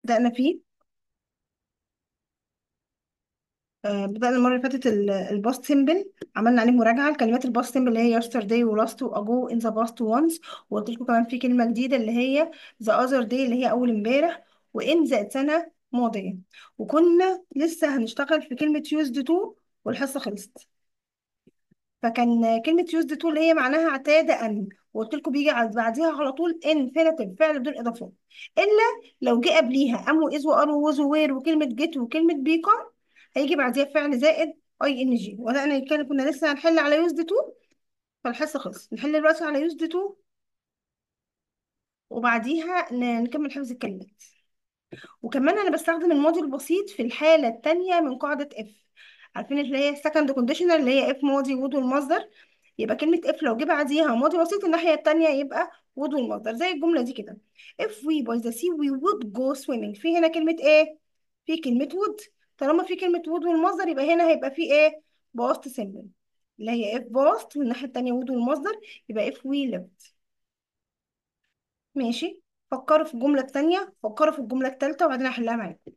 بدأنا فيه آه، بدأنا المرة اللي فاتت الباست سيمبل عملنا عليه مراجعة الكلمات الباست سيمبل اللي هي yesterday و last و ago in the past once وقلت لكم كمان في كلمة جديدة اللي هي the other day اللي هي أول امبارح و in ذات سنة ماضية وكنا لسه هنشتغل في كلمة used to والحصة خلصت فكان كلمة used to اللي هي معناها اعتاد أن وقلت لكم بيجي على- بعديها على طول infinitive فعل بدون إضافات إلا لو جه قبليها am و is و are و was و were وكلمة get وكلمة become هيجي بعديها فعل زائد اي ان جي وبدأنا نتكلم كنا لسه هنحل على used to فالحصة خلص نحل دلوقتي على used to وبعديها ن- نكمل حفظ الكلمات وكمان انا بستخدم الماضي البسيط في الحالة التانية من قاعدة اف عارفين اللي هي second conditional اللي هي اف ماضي would والمصدر يبقى كلمة if لو جه بعديها ماضي بسيط الناحية التانية يبقى would والمصدر زي الجملة دي كده if we by the sea we would go swimming في هنا كلمة ايه؟ في كلمة would طالما في كلمة would والمصدر يبقى هنا هيبقى في ايه؟ past simple اللي هي if past والناحية التانية would والمصدر يبقى if we lived ماشي فكروا في الجملة التانية فكروا في الجملة التالتة وبعدين هحلها معاكم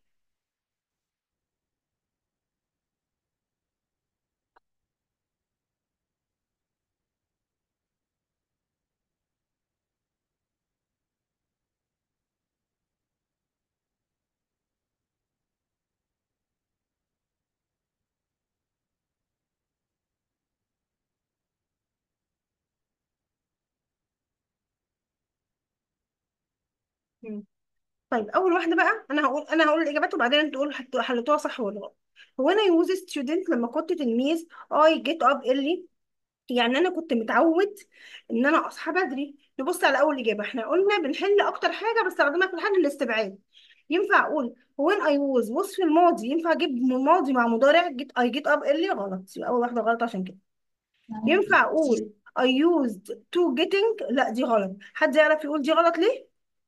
مم. طيب اول واحده بقى انا هقول انا هقول الاجابات وبعدين انتوا تقولوا حت- حلتوها صح ولا غلط هو انا يوز ستودنت لما كنت تلميذ اي جيت اب ايرلي يعني انا كنت متعود ان انا اصحى بدري نبص على اول اجابه احنا قلنا بنحل اكتر حاجه بستخدمها في الحل الاستبعاد ينفع اقول هو ان اي ووز وصف الماضي ينفع اجيب ماضي مع مضارع جيت اي جيت اب ايرلي غلط يبقى اول واحده غلط عشان كده ينفع اقول I used to getting لا دي غلط حد يعرف يقول دي غلط ليه؟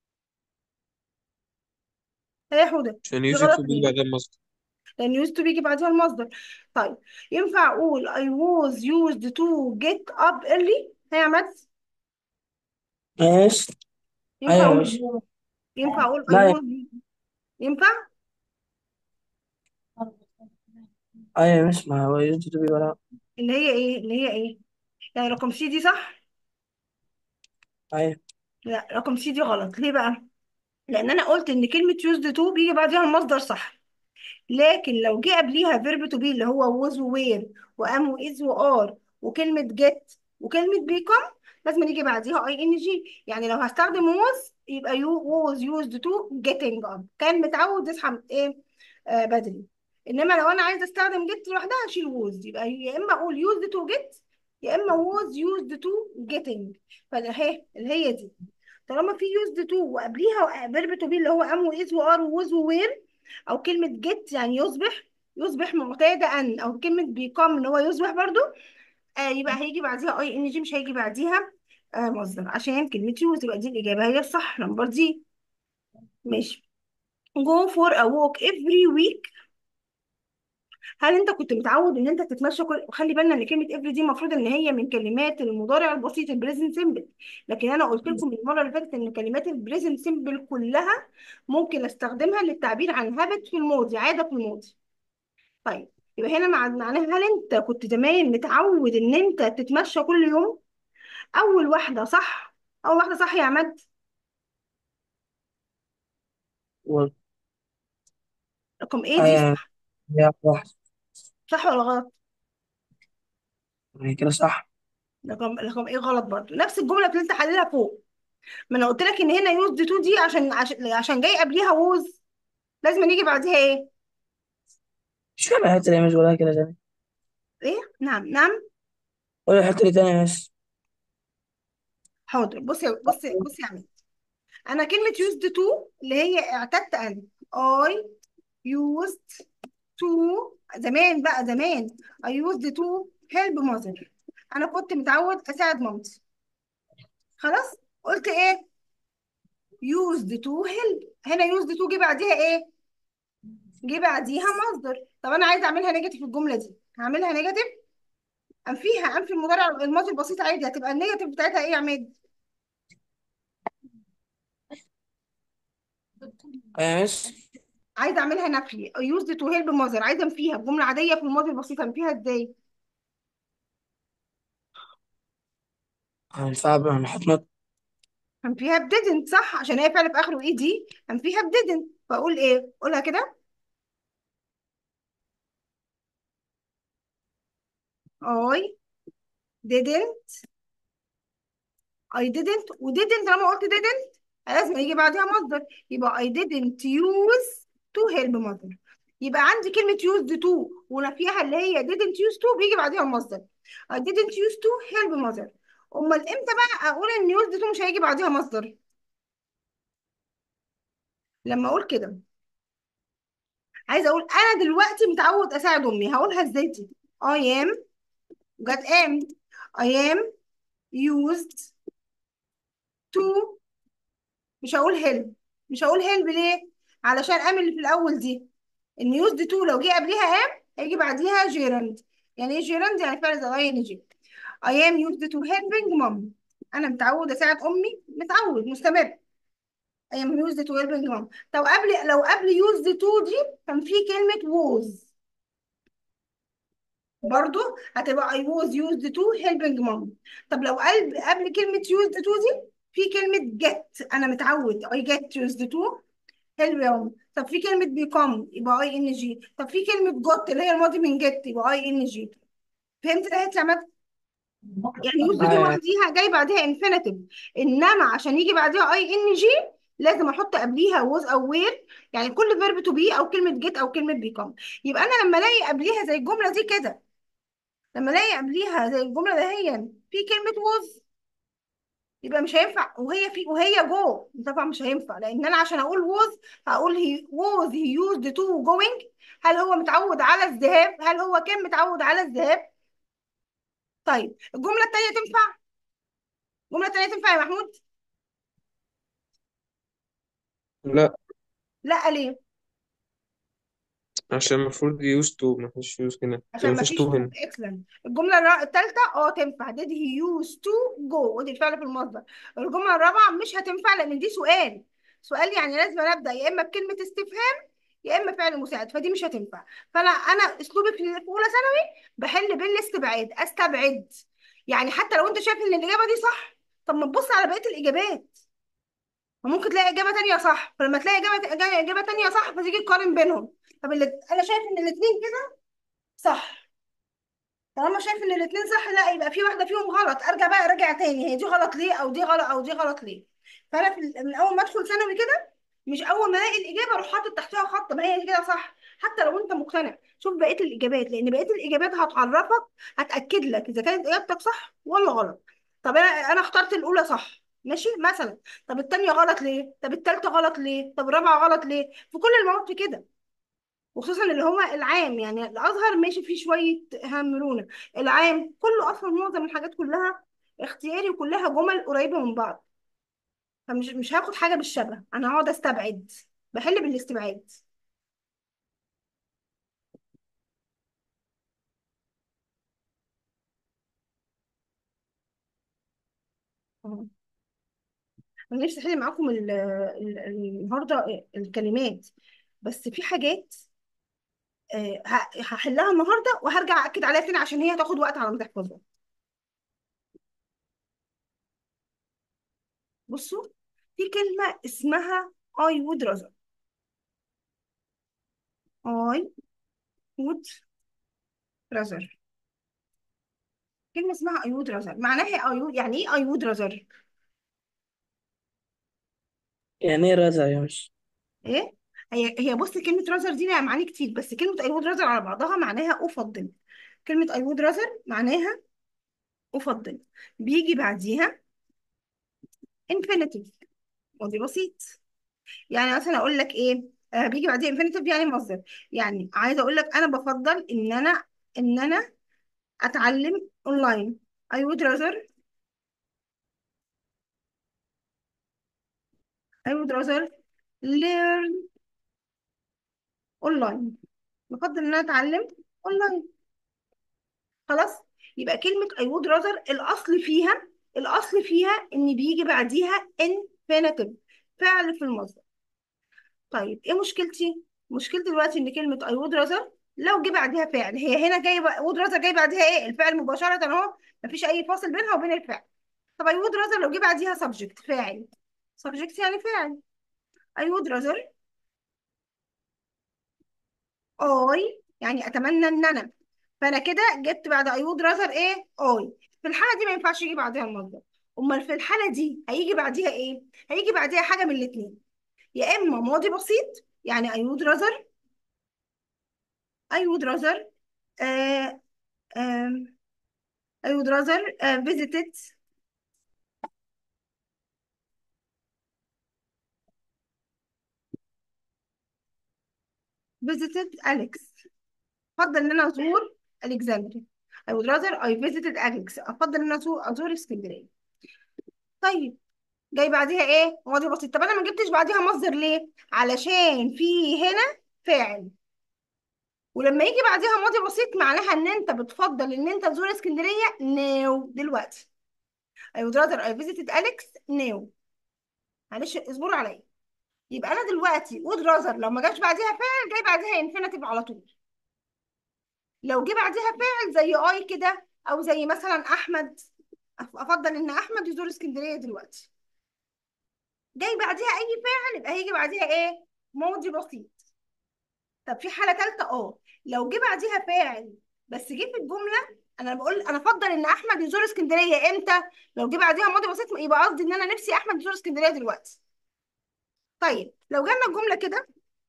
لا يا حودة عشان دي يوجد غلط تو بيجي ليه؟ بعدها المصدر لأن used to بيجي بعدها المصدر طيب ينفع أقول I was used to get up early هي يا عماد ايش ينفع ايوه يا أقول باشا ينفع أقول I لا يا- was ينفع ايوه يا باشا ما هو يوجد تو بي ولا اللي هي إيه اللي هي إيه يعني رقم سي دي صح ايوه لا رقم سي دي غلط ليه بقى لأن أنا قلت إن كلمة used to بيجي بعدها المصدر صح لكن لو جه قبليها فيرب تو بي اللي هو was و were وام و is و are وكلمة get وكلمة become لازم يجي بعديها اي ان جي يعني لو هستخدم was يبقى you was used to getting up كان متعود يصحى ايه آه بدري انما لو انا عايزه استخدم get لوحدها هشيل was يبقى يا اما اقول used to get يا اما was used to getting فالاهي اللي هي دي طالما في used to وقبليها فيرب تو بي اللي هو am و is و are و was و were او كلمه get يعني يصبح يصبح معتادا ان او كلمه become ان هو يصبح برضو آه يبقى هيجي بعديها اي ان جي مش هيجي بعديها آه مصدر عشان كلمه يوز يبقى دي الاجابه هي الصح نمبر دي ماشي go for a walk every week هل انت كنت متعود ان انت تتمشى كل خلي بالنا ان كلمه every دي المفروض ان هي من كلمات المضارع البسيط البريزنت سيمبل لكن انا قلت لكم المره اللي فاتت ان كلمات البريزنت سيمبل كلها ممكن استخدمها للتعبير عن هابت في الماضي عاده في الماضي طيب يبقى هنا مع معناها هل انت كنت زمان متعود ان انت تتمشى كل يوم اول واحده صح اول واحده صح يا عماد و- رقم ايه دي ايوه صح هي واحد صح ولا غلط هي كده صح رقم رقم ايه غلط برضو نفس الجمله اللي انت حللها فوق ما انا قلت لك ان هنا يوز دي تو دي عشان عشان عشان جاي قبليها ووز لازم يجي بعديها ايه مش فاهم الحته دي مش ولا كده تاني ايه نعم نعم قول الحته دي تاني بس حاضر بص يا بص بص يا عماد انا كلمه يوزد تو اللي هي اعتدت ان اي used to زمان بقى زمان I used to help mother انا كنت متعود اساعد مامتي خلاص قلت ايه used to help هنا used to جه بعديها ايه جه بعديها مصدر طب انا عايزه اعملها نيجاتيف الجمله دي هعملها نيجاتيف انفيها انفي المضارع الماضي البسيط عادي هتبقى النيجاتيف بتاعتها ايه يا عماد أيوة مش عايزه اعملها نفي used to help mother عايزه انفيها بجمله عاديه في الماضي البسيط انفيها ازاي هنفع هنحط نوت انفيها ب didn't صح عشان هي فعل في اخره ايه دي انفيها ب didn't فاقول ايه قولها كده I didn't I didn't و didn't لما قلت didn't لازم يجي بعدها مصدر يبقى I didn't use to help mother يبقى عندي كلمة used to ونفيها اللي هي didn't use to بيجي بعدها المصدر I didn't use to help mother امال امتى بقى اقول ان used to مش هيجي بعدها مصدر لما اقول كده عايزه اقول انا دلوقتي متعود اساعد امي هقولها ازاي دي I am جت am I am used to مش هقول هيلب مش هقول هيلب ليه علشان ام اللي في الاول دي النيوز دي تو لو جه قبليها ام هيجي بعديها جيراند يعني ايه جيراند يعني فعل زي اي ان جي I am used to helping mom انا متعود اساعد امي متعود مستمر I am used to helping mom طب قبل لو قبل used to دي كان في كلمة was برضو هتبقى I was used to helping mom طب لو قبل قبل كلمة used to دي في كلمة get أنا متعود I get used to حلو يا أم طب في كلمة become يبقى اي ان جي طب في كلمة got اللي هي الماضي من get يبقى اي ان جي فهمت ده يا عماد يعني يوز دي أيوة لوحديها جاي بعدها infinitive انما عشان يجي بعدها اي ان جي لازم احط قبليها was او were يعني كل فيرب تو بي او كلمة get او كلمة become يبقى انا لما الاقي قبليها زي الجملة دي كده لما الاقي قبليها زي الجملة دهيا في كلمة was يبقى مش هينفع وهي في وهي جو طبعا مش هينفع لان انا عشان اقول was هقول he was he used to going هل هو متعود على الذهاب هل هو كان متعود على الذهاب طيب الجمله التانيه تنفع الجمله التانيه تنفع يا محمود لا لا ليه عشان المفروض يوز تو ما فيش يوز هنا عشان ما ما فيش فيش تو تو هنا اكسلنت الجمله الثالثه اه تنفع did he used to go ودي الفعل في المصدر الجمله الرابعه مش هتنفع لان دي سؤال سؤال يعني لازم أنا ابدا يا اما بكلمه استفهام يا اما فعل مساعد فدي مش هتنفع فانا انا اسلوبي في في اولى ثانوي بحل بالاستبعاد استبعد يعني حتى لو انت شايف ان الاجابه دي صح طب ما تبص على بقيه الاجابات وممكن تلاقي اجابه تانية صح فلما تلاقي اجابه اجابه تانية صح فتيجي تقارن بينهم طب اللي انا شايف ان الاثنين كده صح طالما شايف ان الاثنين صح لا يبقى في واحده فيهم غلط ارجع بقى اراجع تاني هي دي غلط ليه او دي غلط او دي غلط ليه فانا في ال- من اول ما ادخل ثانوي كده مش اول ما الاقي الاجابه اروح حاطط تحتها خط ما هي دي كده صح حتى لو انت مقتنع شوف بقيه الاجابات لان بقيه الاجابات هتعرفك هتاكد لك اذا كانت اجابتك صح ولا غلط طب انا انا اخترت الاولى صح ماشي مثلا طب التانية غلط ليه طب التالتة غلط ليه طب الرابعة غلط ليه في كل المواقف كده وخصوصا اللي هو العام يعني الازهر ماشي فيه شويه مرونه العام كله اصلا معظم الحاجات كلها اختياري وكلها جمل قريبه من بعض فمش مش هاخد حاجه بالشبه انا هقعد استبعد بحل بالاستبعاد اه. انا نفسي احل معاكم ال- ال- النهارده الكلمات بس في حاجات آه، ه- هحلها النهارده وهرجع اكد عليها تاني عشان هي هتاخد وقت على ما تحفظها بصوا في كلمه اسمها I would rather I would rather كلمة اسمها I would rather معناها I would يعني ايه I would rather يعني إيه رزع يا مش ايه هي هي بص كلمة rather دي لها معاني كتير بس كلمة I would rather على بعضها معناها أفضل كلمة I would rather معناها أفضل بيجي بعديها infinitive ودي بسيط يعني مثلا أقول لك ايه آه بيجي بعديها infinitive يعني مصدر يعني عايزة أقول لك أنا بفضل إن أنا إن أنا أتعلم أونلاين I would rather I would rather learn أونلاين بفضل إن أنا أتعلم أونلاين خلاص يبقى كلمة I would rather الأصل فيها الأصل فيها إن بيجي بعديها infinitive فعل في المصدر طيب ايه مشكلتي مشكلتي دلوقتي ان كلمه I would rather لو جه بعديها فعل هي هنا جاي would rather جاي بعديها ايه الفعل مباشره اهو مفيش اي فاصل بينها وبين الفعل طب I would rather لو جه بعديها subject فاعل subject يعني فاعل I would rather I يعني اتمنى ان انا فانا كده جبت بعد I would rather ايه I في الحاله دي ما ينفعش يجي بعديها المصدر امال في الحاله دي هيجي بعديها ايه هيجي بعديها حاجه من الاثنين يا اما ماضي بسيط يعني I would rather I would rather uh, um, I would rather uh, visited visited Alex افضل ان انا ازور الكسندريا I would rather I visited Alex افضل ان انا ازور ازور اسكندريه طيب جاي بعديها ايه ماضي بسيط طب انا ما جبتش بعديها مصدر ليه علشان في هنا فاعل ولما يجي بعديها ماضي بسيط معناها ان انت بتفضل ان انت تزور اسكندريه ناو دلوقتي I would rather I visited Alex now معلش اصبروا عليا يبقى انا دلوقتي would rather لو ما جاش بعديها فاعل جاي بعديها infinitive على طول لو جه بعديها فاعل زي اي كده او زي مثلا احمد أف- افضل ان احمد يزور اسكندريه دلوقتي جاي بعديها اي فاعل يبقى هيجي بعديها ايه ماضي بسيط طب في حاله ثالثه اه لو جه بعديها فاعل بس جه في الجمله انا بقول انا افضل ان احمد يزور اسكندريه امتى لو جه بعديها ماضي بسيط يبقى قصدي ان انا نفسي احمد يزور اسكندريه دلوقتي طيب لو جالنا الجمله كده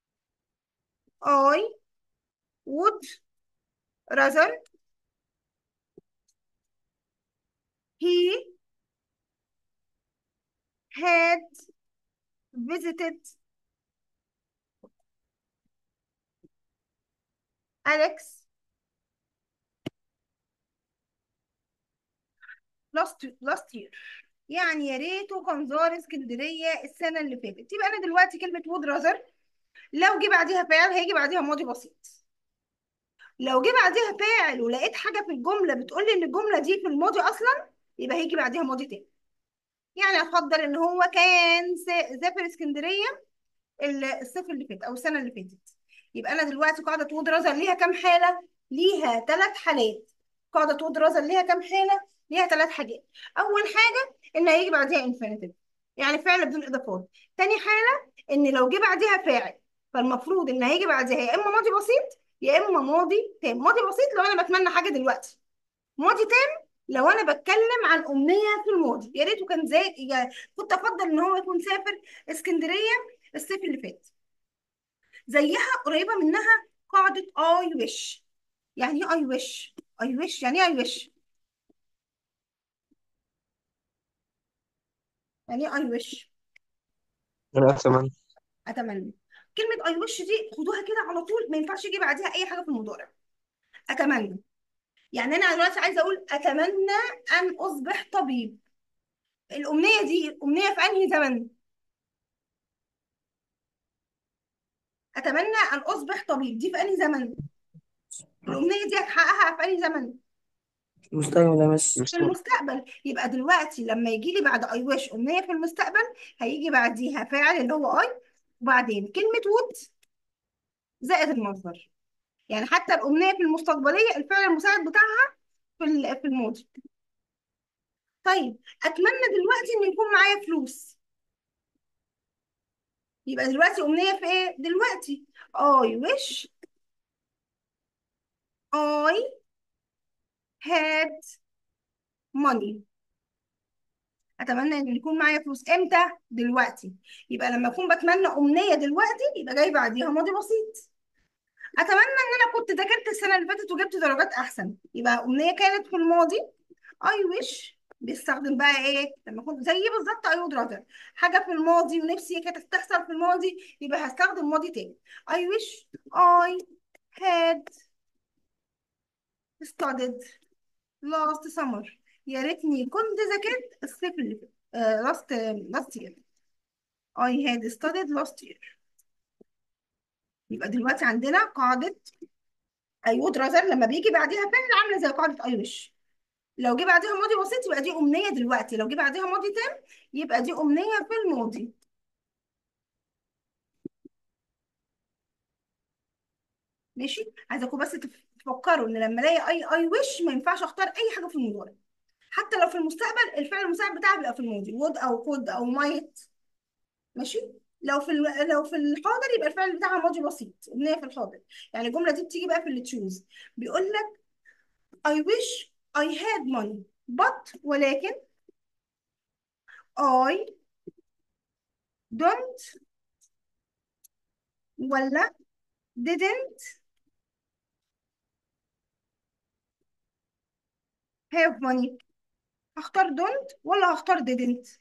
I would rather he had visited Alex last last year يعني يا ريته كان زار اسكندريه السنه اللي فاتت يبقى انا دلوقتي كلمه would rather لو جه بعديها فاعل هيجي بعديها ماضي بسيط لو جه بعديها فاعل ولقيت حاجه في الجمله بتقول لي ان الجمله دي في الماضي اصلا يبقى هيجي بعديها ماضي تاني يعني افضل ان هو كان سا- سافر اسكندريه ال- الصيف اللي فات او السنه اللي فاتت يبقى انا دلوقتي قاعده وود رازر ليها كام حاله ليها ثلاث حالات قاعده وود رازر ليها كام حاله ليها ثلاث حاجات اول حاجه ان هيجي بعديها انفينيتيف يعني فعل بدون اضافات تاني حاله ان لو جه بعديها فاعل فالمفروض ان هيجي بعديها يا اما ماضي بسيط يا اما ماضي تام ماضي بسيط لو انا بتمنى حاجه دلوقتي ماضي تام لو انا بتكلم عن امنيه في الماضي يا ريته كان زي يا- كنت افضل ان هو يكون سافر اسكندريه الصيف اللي فات زيها قريبه منها قاعده اي ويش يعني ايه اي ويش اي ويش يعني ايه اي ويش يعني ايه اي ويش أنا أتمنى اتمنى كلمه اي ويش دي خدوها كده على طول ما ينفعش يجي بعديها اي حاجه في المضارع اتمنى يعني انا دلوقتي عايزه اقول اتمنى ان اصبح طبيب الامنيه دي امنيه في انهي زمن اتمنى ان اصبح طبيب دي في انهي زمن الامنيه دي هتحققها في انهي زمن المستقبل يا مس في مستوى المستقبل يبقى دلوقتي لما يجي لي بعد اي ويش امنيه في المستقبل هيجي بعديها فاعل اللي هو اي وبعدين كلمه وود زائد المصدر يعني حتى الامنيه في المستقبليه الفعل المساعد بتاعها في ال- في الماضي طيب اتمنى دلوقتي ان يكون معايا فلوس يبقى دلوقتي امنيه في ايه دلوقتي I wish I had money اتمنى ان يكون معايا فلوس امتى دلوقتي يبقى لما اكون بتمنى امنيه دلوقتي يبقى جاي بعديها ماضي بسيط اتمنى ان انا كنت ذاكرت السنه اللي فاتت وجبت درجات احسن يبقى امنيه كانت في الماضي I wish بيستخدم بقى ايه لما كنت زي بالظبط I would rather حاجه في الماضي ونفسي كانت تحصل في الماضي يبقى هستخدم ماضي تاني I wish I had studied last summer يا ريتني كنت ذاكرت الصيف اللي فات uh, last last year I had studied last year يبقى دلوقتي عندنا قاعدة I would rather لما بيجي بعديها فعل عاملة زي قاعدة I wish لو جه بعديها ماضي بسيط يبقى دي أمنية دلوقتي لو جه بعديها ماضي تام يبقى دي أمنية في الماضي ماشي عايزاكم بس تف- تفكروا ان لما الاقي اي اي وش ما ينفعش اختار اي حاجه في المضارع حتى لو في المستقبل الفعل المساعد بتاعي بيبقى في الماضي would او could او might ماشي لو في ال- لو في الحاضر يبقى الفعل بتاعها ماضي بسيط امنيه في الحاضر يعني الجمله دي بتيجي بقى في اللي تشوز بيقول لك I wish I had money but ولكن I don't ولا didn't have money هختار don't ولا هختار didn't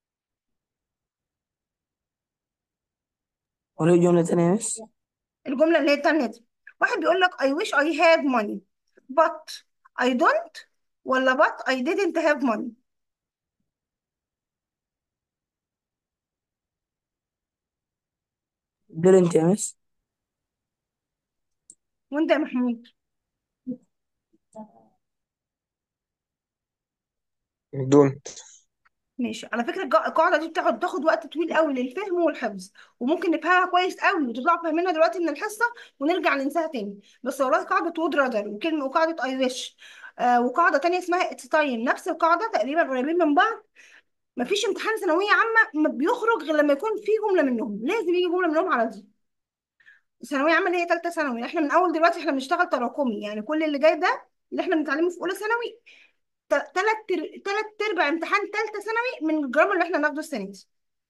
قولي الجملة تانية يا مس الجملة اللي هي التانية دي واحد بيقول لك I wish I had money but I don't ولا but I didn't have money didn't يا مس وانت يا محمود دونت ماشي على فكرة الج- القاعدة دي بتاخد تاخد وقت طويل قوي للفهم والحفظ وممكن نفهمها كويس قوي وتطلع فاهمينها دلوقتي من الحصة ونرجع ننساها تاني بس والله قاعدة وود رادر وكلمة وقاعدة اي ويش آه وقاعدة تانية اسمها اتس تايم نفس القاعدة تقريبا قريبين من بعض مفيش امتحان ثانوية عامة ما بيخرج غير لما يكون في جملة منهم لازم يجي جملة منهم على دي ثانوية عامة اللي هي تالتة ثانوي احنا من أول دلوقتي احنا بنشتغل تراكمي يعني كل اللي جاي ده اللي احنا بنتعلمه في أولى ثانوي ت- تلات تر- تلات أرباع امتحان تالتة ثانوي من الجرامر اللي احنا ناخده السنة دي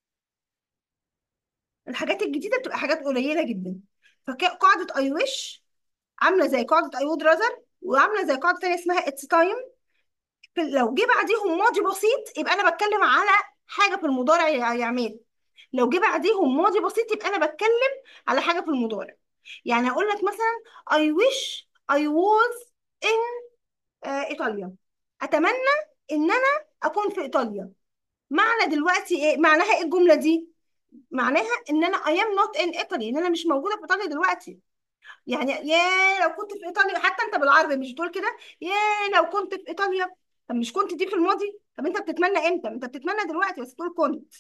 الحاجات الجديدة بتبقى حاجات قليلة جدا فقاعدة I wish عاملة زي قاعدة I would rather وعاملة زي قاعدة تانية اسمها it's time في- لو جه بعديهم ماضي بسيط يبقى أنا بتكلم على حاجة في المضارع يا يا عماد لو جه بعديهم ماضي بسيط يبقى أنا بتكلم على حاجة في المضارع يعني أقول لك مثلا I wish I was in آه، إيطاليا أتمنى إن أنا أكون في إيطاليا معنى دلوقتي إيه معناها إيه الجملة دي معناها إن أنا I am not in Italy إن أنا مش موجودة في إيطاليا دلوقتي يعني يا لو كنت في إيطاليا حتى أنت بالعربي مش بتقول كده يا لو كنت في إيطاليا طب مش كنت دي في الماضي طب أنت بتتمنى إمتى أنت بتتمنى دلوقتي بس تقول كنت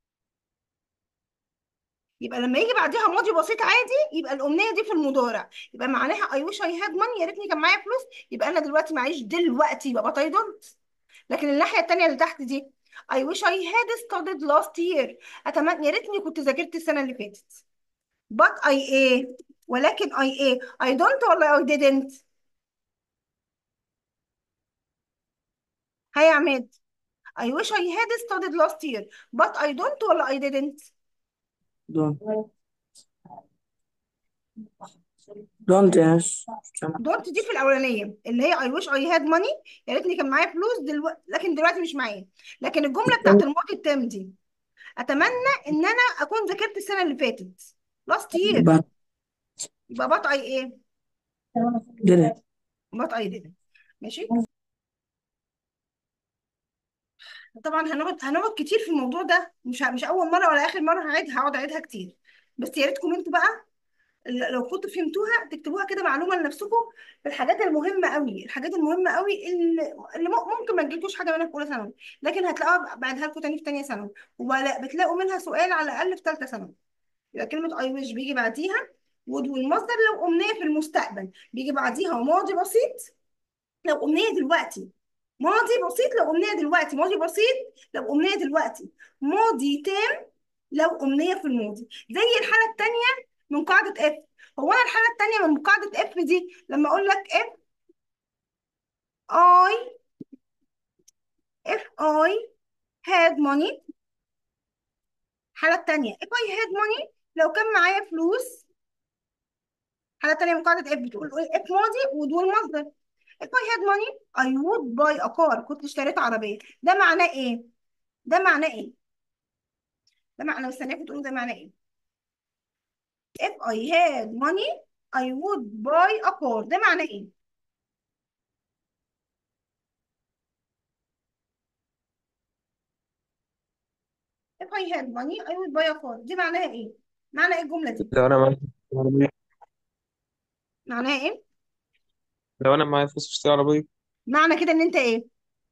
يبقى لما يجي بعديها ماضي بسيط عادي يبقى الأمنية دي في المضارع يبقى معناها I wish I had money يا ريتني كان معايا فلوس يبقى أنا دلوقتي معيش دلوقتي يبقى but I don't لكن الناحية التانية اللي تحت دي I wish I had studied last year أتمنى يا ريتني كنت ذاكرت السنة اللي فاتت but I إيه ولكن I إيه I don't ولا I didn't هيا يا عماد I wish I had studied last year but I don't ولا I didn't don't don't يا مس don't دي في الأولانية اللي هي I wish I had money يا ريتني كان معايا فلوس دلوقتي لكن دلوقتي مش معايا لكن الجملة بتاعت الماضي التام دي أتمنى إن أنا أكون ذاكرت السنة اللي فاتت last year but يبقى but I إيه didn't but I didn't ماشي طبعا هنقعد هنقعد كتير في الموضوع ده مش ه- مش اول مره ولا اخر مره هعيدها هقعد اعيدها كتير بس يا ريتكم انتوا بقى ل- لو كنتوا فهمتوها تكتبوها كده معلومه لنفسكم في الحاجات المهمه قوي الحاجات المهمه قوي اللي, اللي م- ممكن ما تجيلكوش حاجه منها في اولى ثانوي لكن هتلاقوها بعدها لكم تاني في تانية ثانوي وبتلاقوا منها سؤال على الاقل في ثالثه ثانوي يبقى كلمه اي ويش بيجي بعديها would والمصدر لو امنيه في المستقبل بيجي بعديها ماضي بسيط لو أمنية دلوقتي ماضي بسيط لو أمنية دلوقتي ماضي بسيط لو أمنية دلوقتي ماضي تام لو أمنية في الماضي زي الحالة التانية من قاعدة اف هو أنا الحالة التانية من قاعدة اف دي لما أقول لك اف I if I had money الحالة التانية if I had money لو كان معايا فلوس الحالة التانية من قاعدة اف بتقول اف ماضي ودول مصدر if I had money I would buy a car كنت اشتريت عربية ده معناه ايه؟ ده معناه ايه؟ ده معنى مستنياكم تقولوا ده معناه ايه if I had money I would buy a car ده معناه ايه if I had money I would buy a car دي معناها ايه معنى ايه الجملة دي لو انا معايا عربية معناها ايه لو انا معايا فلوس اشتري عربية معنى كده ان انت ايه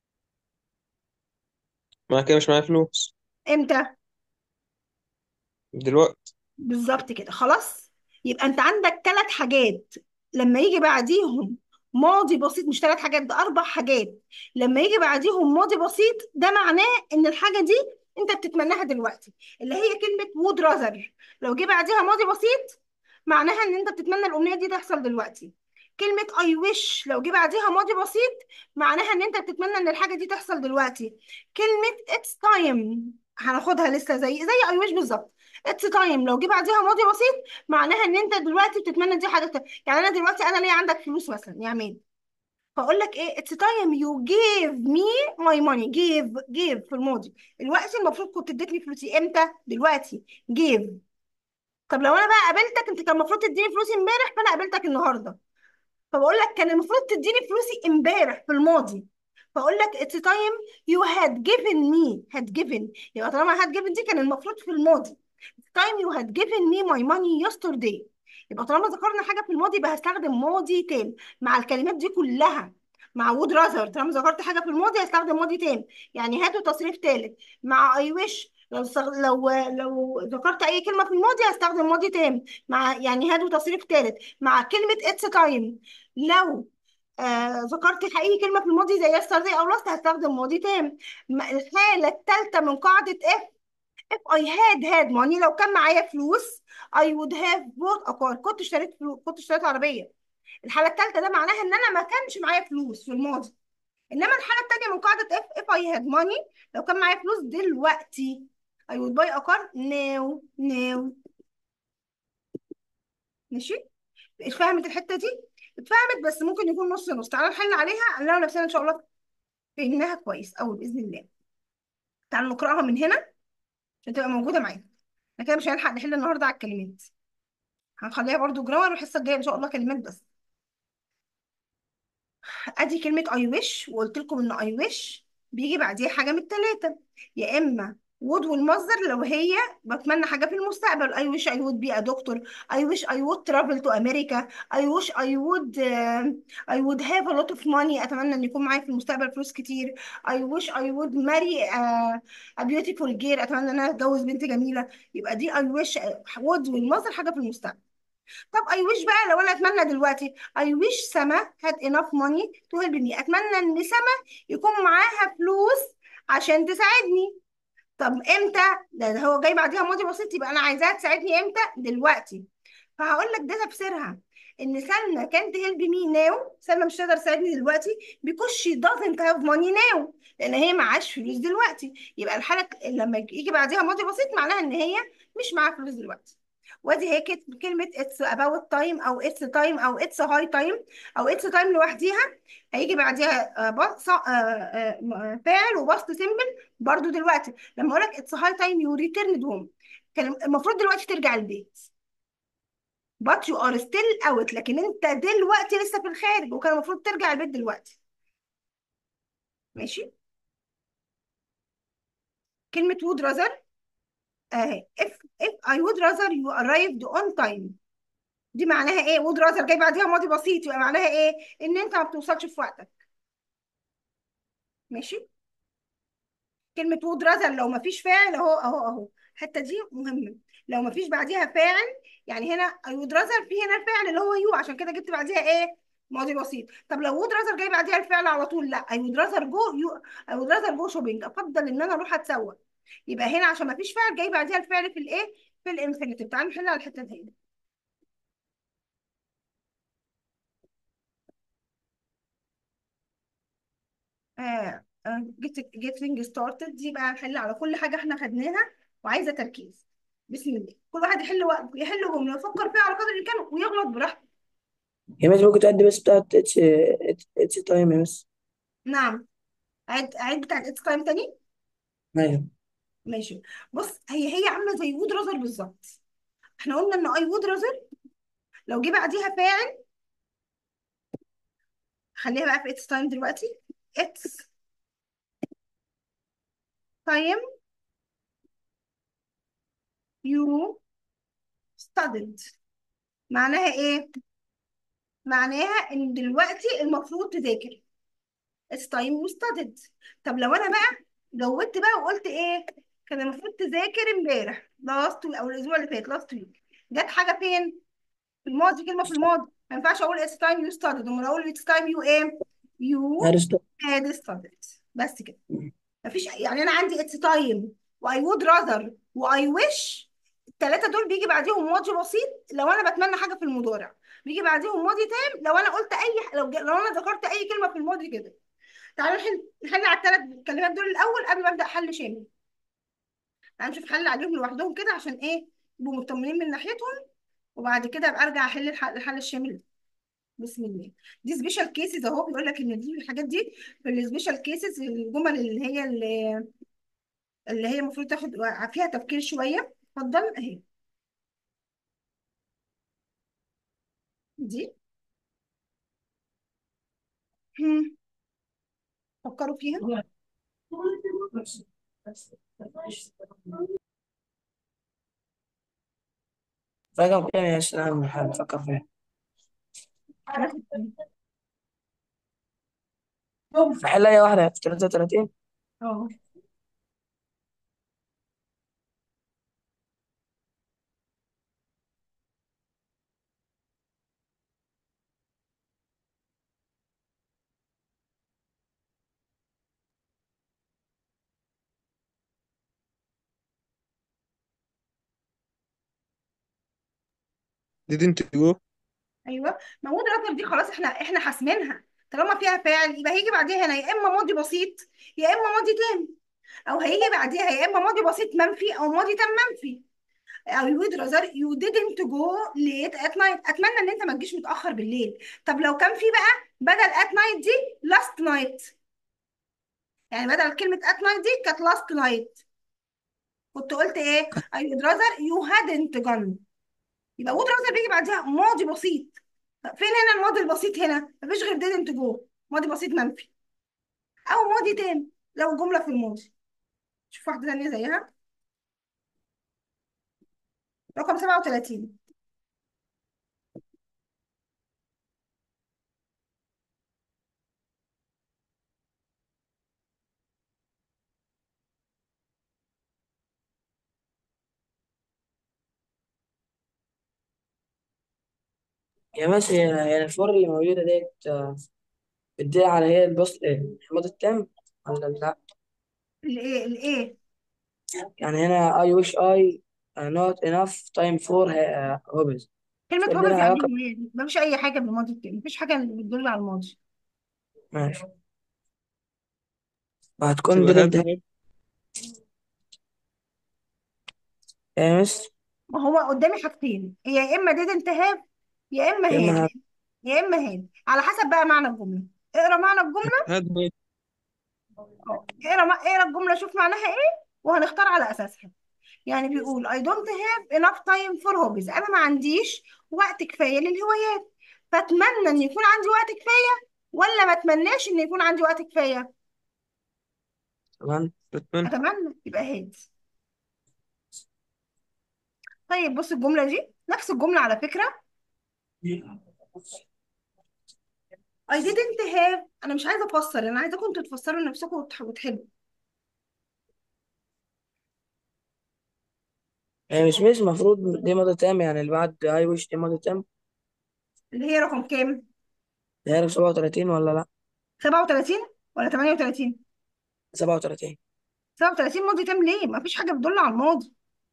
ما كده مش معايا فلوس امتى دلوقتي بالظبط كده خلاص يبقى انت عندك ثلاث حاجات لما يجي بعديهم ماضي بسيط مش ثلاث حاجات ده اربع حاجات لما يجي بعديهم ماضي بسيط ده معناه ان الحاجه دي انت بتتمناها دلوقتي اللي هي كلمه وود راذر لو جه بعديها ماضي بسيط معناها ان انت بتتمنى الامنيه دي تحصل دلوقتي كلمه I wish لو جه بعديها ماضي بسيط معناها ان انت بتتمنى ان الحاجه دي تحصل دلوقتي كلمه it's time هناخدها لسه زي زي I wish بالظبط it's time لو جه بعديها ماضي بسيط معناها ان انت دلوقتي بتتمنى دي حاجه ت- يعني انا دلوقتي انا ليا عندك فلوس مثلا يا عماد فاقول لك ايه it's time you gave me my money give give في الماضي دلوقتي المفروض كنت اديتني فلوسي امتى دلوقتي give طب لو انا بقى قابلتك انت كان المفروض تديني فلوسي امبارح فانا قابلتك النهارده فبقول لك كان المفروض تديني فلوسي امبارح في الماضي فاقول لك it's time you had given me had given يبقى طالما had given دي كان المفروض في الماضي time you had given me my money yesterday يبقى طالما ذكرنا حاجة في الماضي يبقى هستخدم ماضي تام مع الكلمات دي كلها مع would rather طالما ذكرت حاجة في الماضي هستخدم ماضي تام يعني هاتوا تصريف ثالث مع I wish لو استغ... لو لو ذكرت اي كلمة في الماضي هستخدم ماضي تام مع يعني هاتوا تصريف ثالث مع كلمة it's time لو آه ذكرت اي كلمة في الماضي زي yesterday او last هستخدم ماضي تام م- الحالة الثالثة من قاعدة if if I had had money لو كان معايا فلوس I would have bought a car كنت اشتريت فلوس كنت اشتريت عربية الحالة الثالثة ده معناها ان انا ما كانش معايا فلوس في الماضي انما الحالة الثانية من قاعدة if if I had money لو كان معايا فلوس دلوقتي I would buy a car now now ماشي اتفهمت الحتة دي اتفهمت بس ممكن يكون نص نص تعالى نحل عليها نلاقي نفسنا ان شاء الله فهمناها كويس أوي بإذن الله تعالوا نقرأها من هنا عشان تبقى موجودة معانا احنا كده مش هنلحق نحل النهارده على الكلمات هنخليها برضو جرامر والحصة الجاية ان شاء الله كلمات بس ادي كلمة I wish وقلت لكم ان I wish بيجي بعديها حاجة من التلاتة يا اما would والمصدر لو هي بتمنى حاجة في المستقبل I wish I would be a doctor I wish I would travel to America I wish I would uh, I would have a lot of money أتمنى أن يكون معايا في المستقبل فلوس كتير I wish I would marry a, a beautiful girl أتمنى أن أنا أتجوز بنت جميلة يبقى دي I wish would والمصدر حاجة في المستقبل طب I wish بقى لو انا اتمنى دلوقتي I wish سما had enough money to help me اتمنى ان سما يكون معاها فلوس عشان تساعدني طب امتى ده, ده هو جاي بعديها ماضي بسيط يبقى انا عايزاها تساعدني امتى دلوقتي فهقول لك ده تفسيرها ان سلمى كانت هيلب مي ناو سلمى مش تقدر تساعدني دلوقتي because she doesn't have money now لان هي معاش فلوس دلوقتي يبقى الحاله لما يجي بعديها ماضي بسيط معناها ان هي مش معاها فلوس دلوقتي وادي هي كت- كلمة it's about time أو it's time أو it's high time أو it's time لوحديها هيجي بعديها آه، بص- آه، آه، م- فاعل وبسط سيمبل برضو دلوقتي لما أقول لك it's high time you returned home كان المفروض دلوقتي ترجع البيت but you are still out لكن أنت دلوقتي لسه في الخارج وكان المفروض ترجع البيت دلوقتي ماشي كلمة would rather آه if if I would rather you arrived on time دي معناها ايه would rather جاي بعديها ماضي بسيط يبقى معناها ايه ان انت ما بتوصلش في وقتك ماشي كلمة would rather لو ما فيش فاعل اهو اهو اهو الحتة دي مهمة لو ما فيش بعديها فاعل يعني هنا I would rather في هنا الفعل اللي هو يو عشان كده جبت بعديها ايه ماضي بسيط طب لو would rather جاي بعديها الفعل على طول لا I would rather go you I would rather go shopping افضل ان انا اروح اتسوق يبقى هنا عشان ما فيش فعل جاي بعديها الفعل في الايه في الانفينيتيف تعالوا نحل على الحتة دي آه آه get getting started دي بقى نحل على كل حاجة احنا خدناها وعايزة تركيز بسم الله كل واحد يحل وقت يحل جملة يفكر فيها على قدر الإمكان ويغلط براحته يا مس ممكن تعدي بس بتاعت اتش اتش تايم يا مس نعم عيد عيد بتاعت اتس تايم تاني ايوه ماشي بص هي هي عاملة زي وود رازر بالظبط احنا قلنا ان اي وود رازر لو جه بعديها فاعل خليها بقى في اتس تايم دلوقتي اتس تايم يو studied معناها ايه معناها ان دلوقتي المفروض تذاكر it's time you studied طب لو انا بقى جودت بقى وقلت ايه كان المفروض تذاكر امبارح last week او الاسبوع اللي فات last week جت حاجه فين في الماضي كلمه في الماضي ما ينفعش اقول it's time you studied امال اقول it's time you ايه you أرسطو had studied بس كده مفيش يعني انا عندي it's time و I would rather و I wish الثلاثه دول بيجي بعديهم ماضي بسيط لو انا بتمنى حاجه في المضارع بيجي بعديهم ماضي تام لو انا قلت اي لو لو انا ذكرت اي كلمه في الماضي كده تعالوا نحل نحل على الثلاث كلمات دول الاول قبل ما ابدا حل شامل تعالوا نشوف حل عليهم لوحدهم كده عشان ايه يبقوا مطمنين من ناحيتهم وبعد كده ابقى ارجع احل الحل, الحل الشامل بسم الله دي سبيشال كيسز اهو بيقول لك ان دي الحاجات دي في السبيشال كيسز الجمل اللي هي اللي, اللي هي المفروض تاخد فيها تفكير شويه اتفضل اهي دي هم، فكروا فيها رقم كام يا سلام نحن نفكر فيه هناخد نحل أي واحدة في 33 اه didn't go ايوه موجود راتب دي خلاص احنا احنا حاسمينها طالما فيها فاعل يبقى هيجي بعديها هنا يا اما ماضي بسيط يا اما ماضي تام او هيجي بعديها يا اما ماضي بسيط منفي او ماضي تام منفي او you would rather you didn't go late at night اتمنى ان انت ما تجيش متاخر بالليل طب لو كان في بقى بدل at night دي last night يعني بدل كلمه at night دي كانت last night كنت قلت ايه I would rather you hadn't gone يبقى would rather بيجي بعديها ماضي بسيط طب فين هنا الماضي البسيط هنا مفيش غير didn't go ماضي بسيط منفي او ماضي تام لو جمله في الماضي شوف واحده ثانيه زيها رقم 37 يا ماشي هي هي الفور اللي موجودة ديت آه، بتدل على هي البوست إيه الماضي التام ولا لا الايه الايه يعني هنا I wish I uh, not enough time for uh, hobbies كلمه تدل هوبز لها يعني علاقة ايه مفيش اي حاجه بالماضي التاني مفيش حاجه بتدل على الماضي ماشي وهتكون تبقى didn't had have have يا مس ما هو قدامي حاجتين هي يا اما didn't have يا اما يا إما had have يا اما had على حسب بقى معنى الجمله اقرا معنى الجمله had had اه اقرا ما- اقرا الجمله شوف معناها ايه وهنختار على اساسها يعني بيقول I don't have enough time for hobbies انا ما عنديش وقت كفايه للهوايات فاتمنى ان يكون عندي وقت كفايه ولا ما اتمناش ان يكون عندي وقت كفايه تمام بتمنى اتمنى يبقى هاد طيب بص الجمله دي نفس الجمله على فكره I didn't have انا مش عايزه افسر انا عايزاكم انتوا تفسروا لنفسكم وتح- وتحلوا هي مش مش المفروض دي ماضي تام يعني اللي بعد I wish دي ماضي تام اللي هي رقم كام ده هي 37 ولا لا 37 ولا 38 37 37 ماضي تام ليه ما فيش حاجه بتدل على الماضي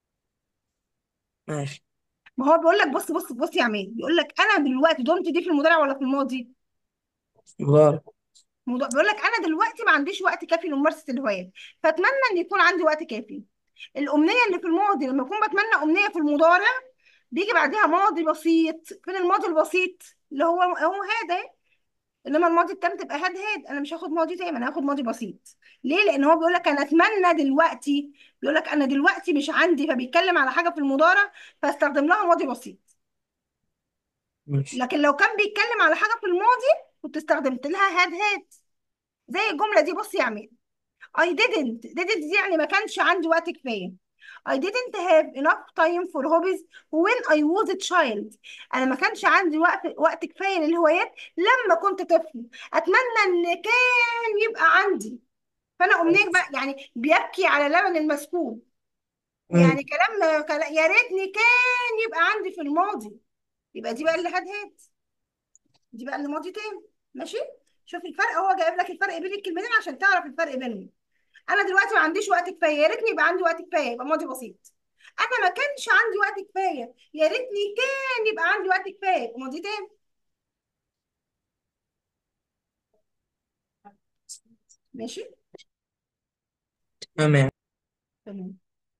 ماشي ما هو بيقول لك بص بص بص يا عماد بيقول لك انا دلوقتي دمت دي في المضارع ولا في الماضي مضارع موضوع بيقول لك انا دلوقتي ما عنديش وقت كافي لممارسه الهوايات فاتمنى ان يكون عندي وقت كافي الامنيه اللي في الماضي لما اكون بتمنى امنيه في المضارع بيجي بعدها ماضي بسيط فين الماضي البسيط اللي هو هو هذا انما الماضي التام تبقى هاد هاد انا مش هاخد ماضي تام انا هاخد ماضي بسيط ليه لان هو بيقول لك انا اتمنى دلوقتي بيقول لك انا دلوقتي مش عندي فبيتكلم على حاجه في المضارع فاستخدم لها ماضي بسيط ماشي لكن لو كان بيتكلم على حاجه في الماضي كنت استخدمت لها هاد هاد زي الجمله دي بص يا عماد I didn't didn't دي يعني ما كانش عندي وقت كفايه I didn't have enough time for hobbies when I was a child أنا ما كانش عندي وقت وقت كفاية للهوايات لما كنت طفل أتمنى إن كان يبقى عندي فأنا أمنيك بقى يعني بيبكي على لبن المسكوب مم. يعني كلام كلام- يا ريتني كان يبقى عندي في الماضي يبقى دي بقى اللي هاد هاد دي بقى اللي ماضي تام ماشي شوف الفرق هو جايب لك الفرق بين الكلمتين عشان تعرف الفرق بينهم انا دلوقتي ما عنديش وقت كفايه يا ريتني يبقى عندي وقت كفايه يبقى ماضي بسيط انا ما كانش عندي وقت كفايه يا ريتني كان يبقى عندي وقت كفايه يبقى ماضي تام ماشي تمام تمام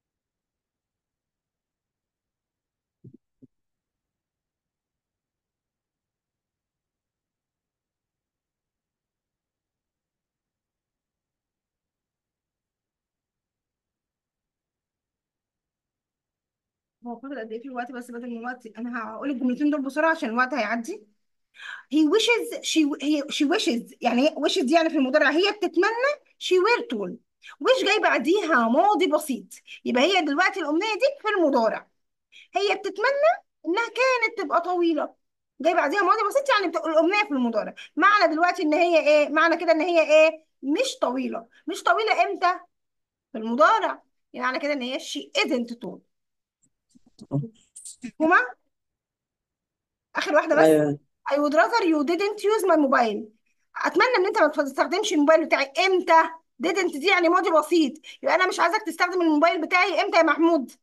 هو فاضل قد ايه في الوقت بس بدل من الوقت انا هقول الجملتين دول بسرعه عشان الوقت هيعدي he wishes she هي she wishes يعني هي wishes دي يعني في المضارع هي بتتمنى she will تقول wish جاي بعديها ماضي بسيط يبقى هي دلوقتي الأمنية دي في المضارع هي بتتمنى إنها كانت تبقى طويلة جاي بعديها ماضي بسيط يعني بتبقى الأمنية في المضارع معنى دلوقتي إن هي إيه معنى كده إن هي إيه مش طويلة مش طويلة إمتى في المضارع يعني معنى كده إن هي she isn't tall هما آخر واحدة بس ايوه I would rather you didn't use my mobile اتمنى ان انت ما تستخدمش الموبايل بتاعي امتى didn't دي يعني ماضي بسيط يبقى انا مش عايزك تستخدم الموبايل بتاعي امتى يا محمود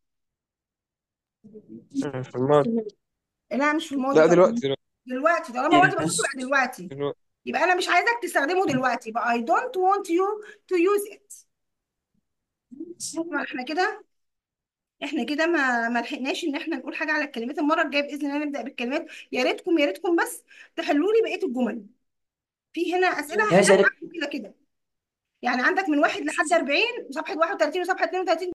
في الماضي لا مش في الماضي لا طبعا دلوقتي دلوقتي دلوقتي طالما ماضي بسيط يس يبقى دلوقتي دلوقتي يبقى انا مش عايزك تستخدمه دلوقتي يبقى I don't want you to use it طبعا احنا كده احنا كده ما ما لحقناش ان احنا نقول حاجه على الكلمات المره الجايه باذن الله نبدا بالكلمات يا ريتكم يا ريتكم بس تحلوا لي بقيه الجمل في هنا اسئله يا هحلها شريك معاكم كده كده يعني عندك من واحد لحد 40 وصفحه 31 وصفحه 32